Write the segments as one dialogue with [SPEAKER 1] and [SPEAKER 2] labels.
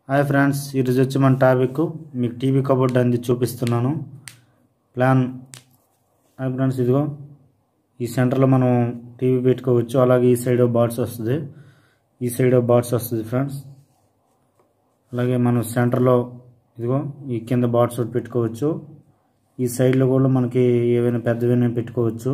[SPEAKER 1] hi friends ఈరోజు వచ్చి మన టాపిక్ మీకు టీవీ కబోర్డ్ అనేది చూపిస్తున్నాను ప్లాన్ హాయ్ ఫ్రెండ్స్ ఇదిగో ఈ సెంటర్లో మనం టీవీ పెట్టుకోవచ్చు అలాగే ఈ సైడ్ బాట్స్ వస్తుంది ఈ సైడ్ బాట్స్ వస్తుంది ఫ్రెండ్స్ అలాగే మనం సెంటర్లో ఇదిగో ఈ కింద బాట్స్ ఒకటి పెట్టుకోవచ్చు ఈ సైడ్లో కూడా మనకి ఏవైనా పెద్దవైనా పెట్టుకోవచ్చు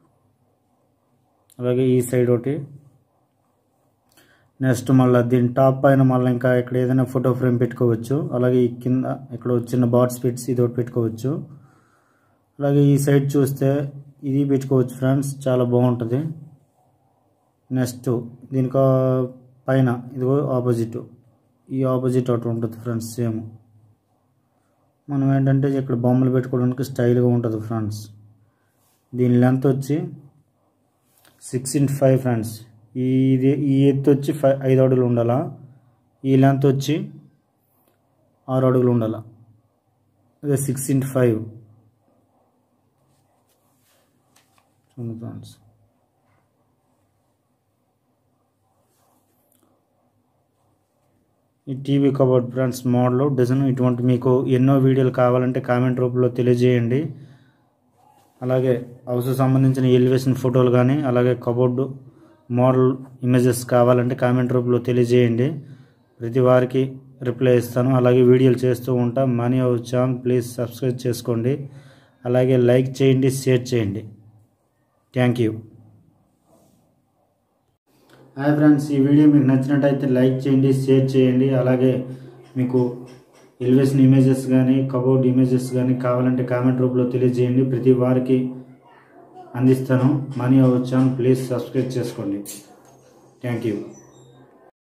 [SPEAKER 1] అలాగే ఈ సైడ్ ఒకటి నెక్స్ట్ మళ్ళీ దీని టాప్ పైన మళ్ళీ ఇంకా ఇక్కడ ఏదైనా ఫోటో ఫ్రేమ్ పెట్టుకోవచ్చు అలాగే ఈ కింద ఇక్కడ చిన్న బాట్స్ పెట్టి ఇది ఒకటి పెట్టుకోవచ్చు అలాగే ఈ సైడ్ చూస్తే ఇది పెట్టుకోవచ్చు ఫ్రెండ్స్ చాలా బాగుంటుంది నెక్స్ట్ దీనికి పైన ఇదిగో ఆపోజిట్ ఈ ఆపోజిట్ ఒకటి ఉంటుంది ఫ్రెండ్స్ సేమ్ మనం ఏంటంటే ఇక్కడ బొమ్మలు పెట్టుకోవడానికి స్టైల్గా ఉంటుంది ఫ్రెండ్స్ దీని లెంత్ వచ్చి సిక్స్ ఇంట్ ఫైవ్ ఫ్రెండ్స్ ఈ ఇది ఈ ఎత్తు వచ్చి ఫైవ్ ఐదు అడుగులు ఉండాలా ఈ లెంత్ వచ్చి ఆరు అడుగులు ఉండాలా అదే సిక్స్ ఇంట్ ఫైవ్ చూడండి ఫ్రెండ్స్ ఈ TV cupboard friends model design ఇటువంటి మీకు ఎన్నో వీడియోలు కావాలంటే కామెంట్ రూపంలో తెలియజేయండి అలాగే హౌస్ సంబంధించిన ఎలివేషన్ ఫోటోలు కానీ అలాగే కబోర్డు మోడల్ ఇమేజెస్ కావాలంటే కామెంట్ రూపంలో తెలియజేయండి ప్రతి వారికి రిప్లై ఇస్తాను అలాగే వీడియోలు చేస్తూ ఉంటా money house channel please subscribe చేసుకోండి అలాగే లైక్ చేయండి షేర్ చేయండి థ్యాంక్ యూ హాయ్ ఫ్రెండ్స్ ఈ వీడియో మీకు నచ్చినట్టయితే లైక్ చేయండి షేర్ చేయండి అలాగే మీకు ఎలివేషన్ ఇమేజెస్ కానీ కబోర్డ్ ఇమేజెస్ కానీ కావాలంటే కామెంట్ రూపంలో తెలియజేయండి ప్రతి వారికి అందిస్తాను మనీ వచ్చాను ప్లీజ్ సబ్స్క్రైబ్ చేసుకోండి థ్యాంక్ యూ